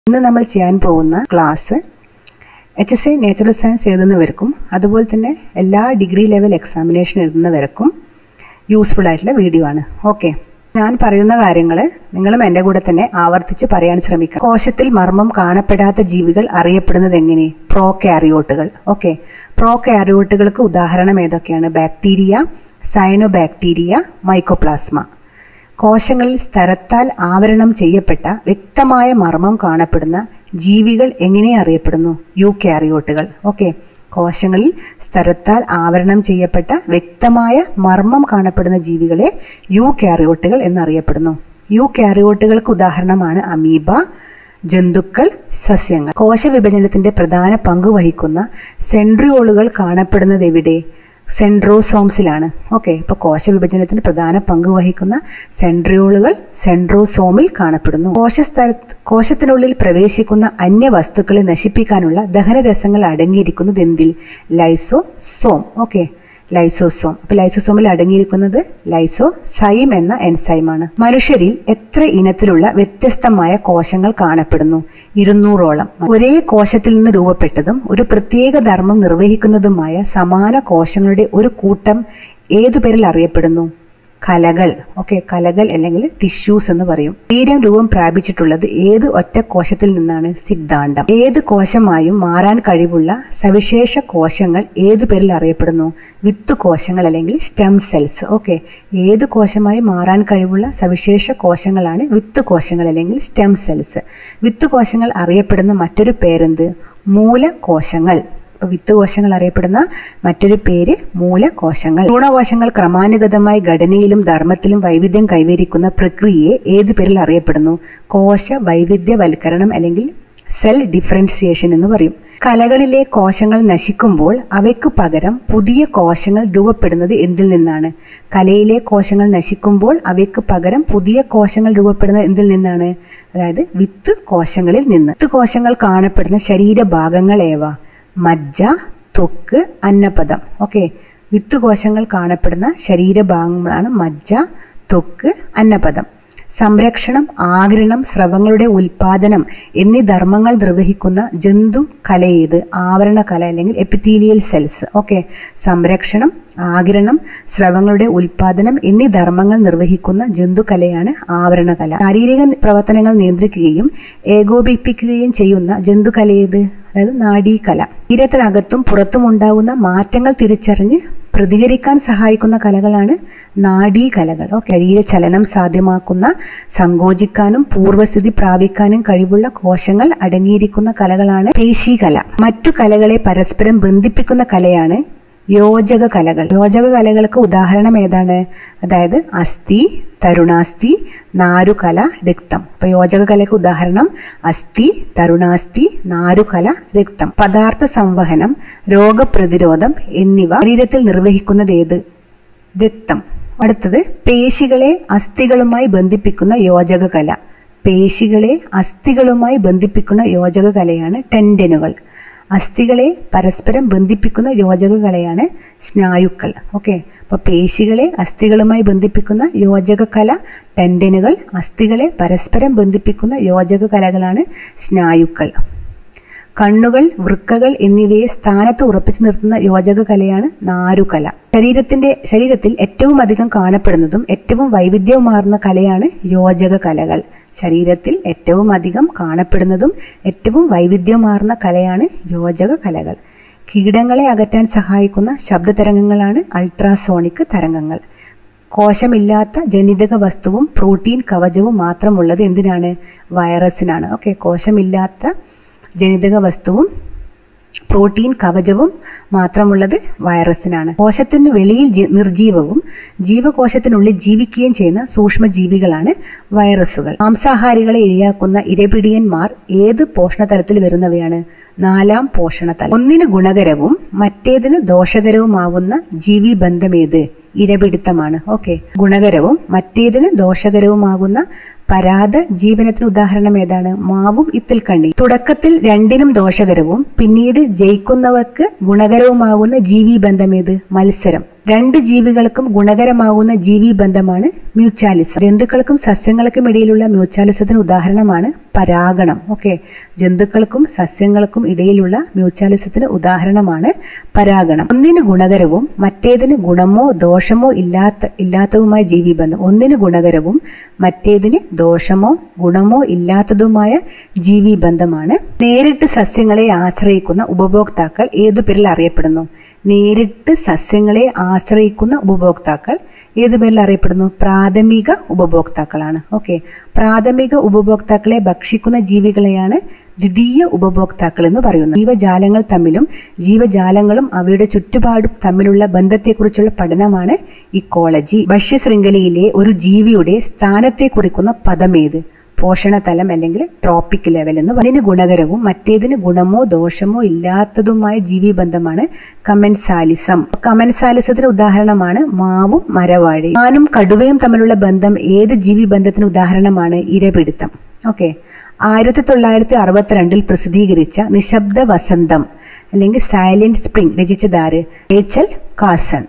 ഇന്ന് നമ്മൾ ചെയ്യാൻ പോകുന്ന class H S I natural science എഴുതുന്നവർക്കും അതുപോലെ തന്നെ എല്ലാ ഡിഗ്രി ലെവൽ എക്സാമിനേഷൻ എഴുതുന്നവർക്കും യൂസ്ഫുൾ ആയിട്ടുള്ള വീഡിയോ ആണ് ഓക്കെ ഞാൻ പറയുന്ന കാര്യങ്ങൾ നിങ്ങളും എൻ്റെ കൂടെ തന്നെ ആവർത്തിച്ച് പറയാൻ ശ്രമിക്കണം കോശത്തിൽ മർമ്മം കാണപ്പെടാത്ത ജീവികൾ അറിയപ്പെടുന്നത് എങ്ങനെ പ്രോകാരിയോട്ടുകൾ ഓക്കെ പ്രോകാരിയോട്ടുകൾക്ക് ഉദാഹരണം ഏതൊക്കെയാണ് ബാക്ടീരിയ സയനോ ബാക്ടീരിയ മൈക്കോപ്ലാസ്മ കോശങ്ങളിൽ സ്ഥലത്താൽ ആവരണം ചെയ്യപ്പെട്ട വ്യക്തമായ മർമ്മം കാണപ്പെടുന്ന ജീവികൾ എങ്ങനെ അറിയപ്പെടുന്നു യൂക്യാരിയോട്ടുകൾ ഓക്കെ കോശങ്ങളിൽ സ്ഥലത്താൽ ആവരണം ചെയ്യപ്പെട്ട വ്യക്തമായ മർമ്മം കാണപ്പെടുന്ന ജീവികളെ യൂക്യാരിയോട്ടുകൾ എന്നറിയപ്പെടുന്നു യൂക്യാരിയോട്ടുകൾക്ക് ഉദാഹരണമാണ് അമീബ ജന്തുക്കൾ സസ്യങ്ങൾ കോശവിഭജനത്തിന്റെ പ്രധാന പങ്ക് വഹിക്കുന്ന സെൻട്രിയോളുകൾ കാണപ്പെടുന്നത് എവിടെ സെൻട്രോസോംസിലാണ് ഓക്കെ ഇപ്പോൾ കോശവിഭജനത്തിന് പ്രധാന പങ്ക് വഹിക്കുന്ന സെൻട്രിയോളുകൾ സെൻട്രോസോമിൽ കാണപ്പെടുന്നു കോശസ്ഥല കോശത്തിനുള്ളിൽ പ്രവേശിക്കുന്ന അന്യവസ്തുക്കളെ നശിപ്പിക്കാനുള്ള ദഹനരസങ്ങൾ അടങ്ങിയിരിക്കുന്നത് എന്തിൽ ലൈസോസോം ഓക്കെ ലൈസോസോം അപ്പൊ ലൈസോസോമിൽ അടങ്ങിയിരിക്കുന്നത് ലൈസോസൈം എന്ന എൻസൈമാണ് മനുഷ്യരിൽ എത്ര ഇനത്തിലുള്ള വ്യത്യസ്തമായ കോശങ്ങൾ കാണപ്പെടുന്നു ഇരുന്നൂറോളം ഒരേ കോശത്തിൽ നിന്ന് രൂപപ്പെട്ടതും ഒരു പ്രത്യേക ധർമ്മം നിർവഹിക്കുന്നതുമായ സമാന കോശങ്ങളുടെ ഒരു കൂട്ടം ഏതു പേരിൽ അറിയപ്പെടുന്നു കലകൾ ഓക്കെ കലകൾ അല്ലെങ്കിൽ ടിഷ്യൂസ് എന്ന് പറയും ശരീരം രൂപം പ്രാപിച്ചിട്ടുള്ളത് ഏത് ഒറ്റ കോശത്തിൽ നിന്നാണ് സിദ്ധാന്തം ഏത് കോശമായും മാറാൻ കഴിവുള്ള സവിശേഷ കോശങ്ങൾ ഏതു പേരിൽ അറിയപ്പെടുന്നു വിത്ത് കോശങ്ങൾ അല്ലെങ്കിൽ സ്റ്റെം സെൽസ് ഓക്കെ ഏത് കോശമായി മാറാൻ കഴിവുള്ള സവിശേഷ കോശങ്ങളാണ് വിത്ത് കോശങ്ങൾ അല്ലെങ്കിൽ സ്റ്റെം സെൽസ് വിത്ത് കോശങ്ങൾ അറിയപ്പെടുന്ന മറ്റൊരു പേരെന്ത് മൂലകോശങ്ങൾ വിത്ത് കോശങ്ങൾ അറിയപ്പെടുന്ന മറ്റൊരു പേര് മൂലകോശങ്ങൾ ഭ്രൂണകോശങ്ങൾ ക്രമാനുഗതമായി ഘടനയിലും ധർമ്മത്തിലും വൈവിധ്യം കൈവരിക്കുന്ന പ്രക്രിയയെ ഏത് പേരിൽ അറിയപ്പെടുന്നു കോശ വൈവിധ്യവൽക്കരണം അല്ലെങ്കിൽ സെൽ ഡിഫറൻസിയേഷൻ എന്ന് പറയും കലകളിലെ കോശങ്ങൾ നശിക്കുമ്പോൾ അവയ്ക്ക് പകരം പുതിയ കോശങ്ങൾ രൂപപ്പെടുന്നത് എന്തിൽ നിന്നാണ് കലയിലെ കോശങ്ങൾ നശിക്കുമ്പോൾ അവയ്ക്ക് പകരം പുതിയ കോശങ്ങൾ രൂപപ്പെടുന്നത് എന്തിൽ നിന്നാണ് അതായത് വിത്ത് കോശങ്ങളിൽ നിന്ന് വിത്ത് കോശങ്ങൾ കാണപ്പെടുന്ന ശരീരഭാഗങ്ങൾ ഏവ മജ്ജ ത്വക്ക് അന്നപദം ഓക്കെ വിത്ത് കോശങ്ങൾ കാണപ്പെടുന്ന ശരീരഭാഗങ്ങളാണ് മജ്ജ ത്വക്ക് അന്നപദം സംരക്ഷണം ആഗിരണം സ്രവങ്ങളുടെ ഉൽപാദനം എന്നീ ധർമ്മങ്ങൾ നിർവഹിക്കുന്ന ജന്തു കലയേത് ആവരണ കല അല്ലെങ്കിൽ എപ്പിത്തീലിയൽ സെൽസ് ഓക്കെ സംരക്ഷണം ആകിരണം സ്രവങ്ങളുടെ ഉൽപാദനം എന്നീ ധർമ്മങ്ങൾ നിർവഹിക്കുന്ന ജന്തുകലയാണ് ആവരണകല ശാരീരിക പ്രവർത്തനങ്ങൾ നിയന്ത്രിക്കുകയും ഏകോപിപ്പിക്കുകയും ചെയ്യുന്ന ജന്തുകലയേത് അതായത് നാഡീകല ശരീരത്തിനകത്തും പുറത്തും ഉണ്ടാകുന്ന മാറ്റങ്ങൾ തിരിച്ചറിഞ്ഞ് പ്രതികരിക്കാൻ സഹായിക്കുന്ന കലകളാണ് നാഡീകലകൾ ശരീരചലനം സാധ്യമാക്കുന്ന സങ്കോചിക്കാനും പൂർവ്വസ്ഥിതി പ്രാപിക്കാനും കഴിവുള്ള കോശങ്ങൾ അടങ്ങിയിരിക്കുന്ന കലകളാണ് പേശീകല മറ്റു കലകളെ പരസ്പരം ബന്ധിപ്പിക്കുന്ന കലയാണ് യോജക കലകൾ യോജക കലകൾക്ക് ഉദാഹരണം ഏതാണ് അതായത് അസ്ഥി തരുണാസ്ഥി നാരുകല രക്തം അപ്പൊ യോജക കലയ്ക്ക് ഉദാഹരണം അസ്ഥി തരുണാസ്ഥി നാരുകല രക്തം പദാർത്ഥ സംവഹനം രോഗപ്രതിരോധം എന്നിവ ശരീരത്തിൽ നിർവഹിക്കുന്നത് ഏത് രക്തം അടുത്തത് പേശികളെ അസ്ഥികളുമായി ബന്ധിപ്പിക്കുന്ന യോജക കല പേശികളെ അസ്ഥികളുമായി ബന്ധിപ്പിക്കുന്ന യോജക കലയാണ് ടെൻഡനുകൾ അസ്ഥികളെ പരസ്പരം ബന്ധിപ്പിക്കുന്ന യോജക കലയാണ് സ്നായുക്കൾ ഓക്കെ അപ്പൊ പേശികളെ അസ്ഥികളുമായി ബന്ധിപ്പിക്കുന്ന യോജക കല ടെൻഡനുകൾ അസ്ഥികളെ പരസ്പരം ബന്ധിപ്പിക്കുന്ന യോജക കലകളാണ് സ്നായുക്കൾ കണ്ണുകൾ വൃക്കകൾ എന്നിവയെ സ്ഥാനത്ത് ഉറപ്പിച്ചു നിർത്തുന്ന യോജക കലയാണ് നാരുകല ശരീരത്തിന്റെ ശരീരത്തിൽ ഏറ്റവും അധികം കാണപ്പെടുന്നതും ഏറ്റവും വൈവിധ്യവുമാർന്ന കലയാണ് യോജക കലകൾ ശരീരത്തിൽ ഏറ്റവും അധികം കാണപ്പെടുന്നതും ഏറ്റവും വൈവിധ്യമാർന്ന കലയാണ് യോജക കലകൾ കീടങ്ങളെ അകറ്റാൻ സഹായിക്കുന്ന ശബ്ദതരംഗങ്ങളാണ് അൾട്രാസോണിക് തരംഗങ്ങൾ കോശമില്ലാത്ത ജനിതക വസ്തുവും പ്രോട്ടീൻ കവചവും മാത്രമുള്ളത് എന്തിനാണ് വൈറസിനാണ് ഓക്കെ കോശമില്ലാത്ത ജനിതക വസ്തുവും പ്രോട്ടീൻ കവചവും മാത്രമുള്ളത് വൈറസിനാണ് കോശത്തിന് വെളിയിൽ നിർജീവവും ജീവകോശത്തിനുള്ളിൽ ജീവിക്കുകയും ചെയ്യുന്ന സൂക്ഷ്മജീവികളാണ് വൈറസുകൾ മാംസാഹാരികളെ ഇരയാക്കുന്ന ഇരപിടിയന്മാർ ഏത് പോഷണതലത്തിൽ വരുന്നവയാണ് നാലാം പോഷണതലം ഒന്നിന് ഗുണകരവും മറ്റേതിന് ദോഷകരവുമാവുന്ന ജീവി ബന്ധമേത് ഇരപിടുത്തമാണ് ഓക്കെ ഗുണകരവും മറ്റേതിന് ദോഷകരവുമാകുന്ന പരാത ജീവനത്തിന് ഉദാഹരണം ഏതാണ് മാവും ഇത്തിൽക്കണ്ണി തുടക്കത്തിൽ രണ്ടിനും ദോഷകരവും പിന്നീട് ജയിക്കുന്നവർക്ക് ഗുണകരവുമാകുന്ന ജീവി ബന്ധമേത് മത്സരം രണ്ട് ജീവികൾക്കും ഗുണകരമാകുന്ന ജീവി ബന്ധമാണ് മ്യൂച്വാലിസം ജന്തുക്കൾക്കും സസ്യങ്ങൾക്കും ഇടയിലുള്ള മ്യൂച്വാലിസത്തിന് ഉദാഹരണമാണ് പരാഗണം ഓക്കെ ജന്തുക്കൾക്കും സസ്യങ്ങൾക്കും ഇടയിലുള്ള മ്യൂച്വാലിസത്തിന് ഉദാഹരണമാണ് പരാഗണം ഒന്നിന് ഗുണകരവും മറ്റേതിന് ഗുണമോ ദോഷമോ ഇല്ലാത്ത ഇല്ലാത്തതുമായ ജീവിബന്ധം ഒന്നിന് ഗുണകരവും മറ്റേതിന് ദോഷമോ ഗുണമോ ഇല്ലാത്തതുമായ ജീവിബന്ധമാണ് നേരിട്ട് സസ്യങ്ങളെ ആശ്രയിക്കുന്ന ഉപഭോക്താക്കൾ ഏതു പേരിൽ അറിയപ്പെടുന്നു നേരിട്ട് സസ്യങ്ങളെ ആശ്രയിക്കുന്ന ഉപഭോക്താക്കൾ ഏത് പേരിൽ അറിയപ്പെടുന്നു പ്രാഥമിക ഉപഭോക്താക്കളാണ് ഓക്കെ പ്രാഥമിക ഉപഭോക്താക്കളെ ഭക്ഷിക്കുന്ന ജീവികളെയാണ് ദ്വിതീയ ഉപഭോക്താക്കൾ എന്ന് പറയുന്നത് ജീവജാലങ്ങൾ തമ്മിലും ജീവജാലങ്ങളും അവയുടെ ചുറ്റുപാടും തമ്മിലുള്ള ബന്ധത്തെക്കുറിച്ചുള്ള പഠനമാണ് ഇക്കോളജി ഭക്ഷ്യശൃംഖലയിലെ ഒരു ജീവിയുടെ സ്ഥാനത്തെ കുറിക്കുന്ന പദമേത് പോഷണതലം അല്ലെങ്കിൽ ട്രോപ്പിക് ലെവൽ എന്ന് അതിന് ഗുണകരവും മറ്റേതിന് ഗുണമോ ദോഷമോ ഇല്ലാത്തതുമായ ജീവിബന്ധമാണ് കമൻസാലിസം കമൻസാലിസത്തിന് ഉദാഹരണമാണ് മാവും മരവാഴയും മാനും കടുവയും തമ്മിലുള്ള ബന്ധം ഏത് ജീവിബന്ധത്തിന് ഉദാഹരണമാണ് ഇരപിടുത്തം ഓക്കെ ആയിരത്തി തൊള്ളായിരത്തി അറുപത്തിരണ്ടിൽ പ്രസിദ്ധീകരിച്ച നിശബ്ദ വസന്തം അല്ലെങ്കിൽ സൈലന്റ് സ്പ്രിംഗ് രചിച്ചതാര് റേച്ചൽ കാസൺ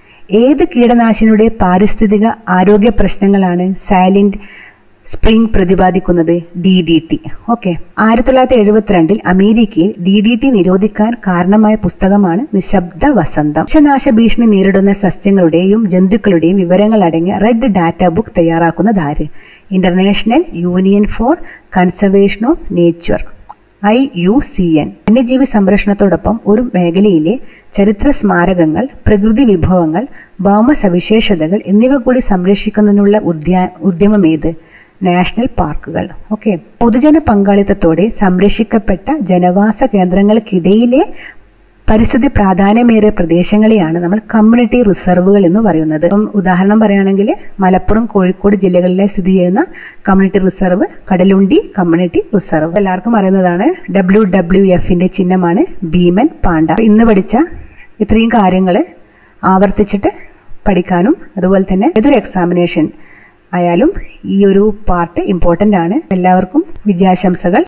ഏത് കീടനാശിനിയുടെ പാരിസ്ഥിതിക ആരോഗ്യ പ്രശ്നങ്ങളാണ് സൈലന്റ് സ്പ്രിംഗ് പ്രതിപാദിക്കുന്നത് ഡി ഡി ടി ഓക്കെ ആയിരത്തി തൊള്ളായിരത്തി എഴുപത്തിരണ്ടിൽ അമേരിക്കയിൽ ഡി ഡി ടി നിരോധിക്കാൻ കാരണമായ പുസ്തകമാണ് നിശബ്ദ വസന്തം വംശനാശ ഭീഷണി നേരിടുന്ന സസ്യങ്ങളുടെയും ജന്തുക്കളുടെയും വിവരങ്ങൾ അടങ്ങിയ റെഡ് ഡാറ്റ ബുക്ക് തയ്യാറാക്കുന്നത് ആര് International Union for Conservation of Nature I U C N വന്യജീവി സംരക്ഷണത്തോടൊപ്പം ഒരു മേഖലയിലെ ചരിത്ര സ്മാരകങ്ങൾ പ്രകൃതി വിഭവങ്ങൾ ഭൗമ സവിശേഷതകൾ എന്നിവ കൂടി സംരക്ഷിക്കുന്നതിനുള്ള ഉദ്യാ ഉദ്യമമേത് നാഷണൽ പാർക്കുകൾ ഓക്കെ പൊതുജന പങ്കാളിത്തത്തോടെ സംരക്ഷിക്കപ്പെട്ട ജനവാസ കേന്ദ്രങ്ങൾക്കിടയിലെ പരിസ്ഥിതി പ്രാധാന്യമേറിയ പ്രദേശങ്ങളെയാണ് നമ്മൾ കമ്മ്യൂണിറ്റി റിസർവുകൾ എന്ന് പറയുന്നത് ഇപ്പം ഉദാഹരണം പറയുകയാണെങ്കിൽ മലപ്പുറം കോഴിക്കോട് ജില്ലകളിലെ സ്ഥിതി ചെയ്യുന്ന community reserve Kadalundi community reserve എല്ലാവർക്കും അറിയുന്നതാണ് ഡബ്ല്യു ഡബ്ല്യു എഫിന്റെ ചിഹ്നമാണ് ഭീമൻ പാണ്ഡ ഇന്ന് പഠിച്ച ഇത്രയും കാര്യങ്ങൾ ആവർത്തിച്ചിട്ട് പഠിക്കാനും അതുപോലെ തന്നെ ഏതൊരു എക്സാമിനേഷൻ ആയാലും ഈ ഒരു പാർട്ട് ഇമ്പോർട്ടൻ്റ് ആണ് എല്ലാവർക്കും വിജയാശംസകൾ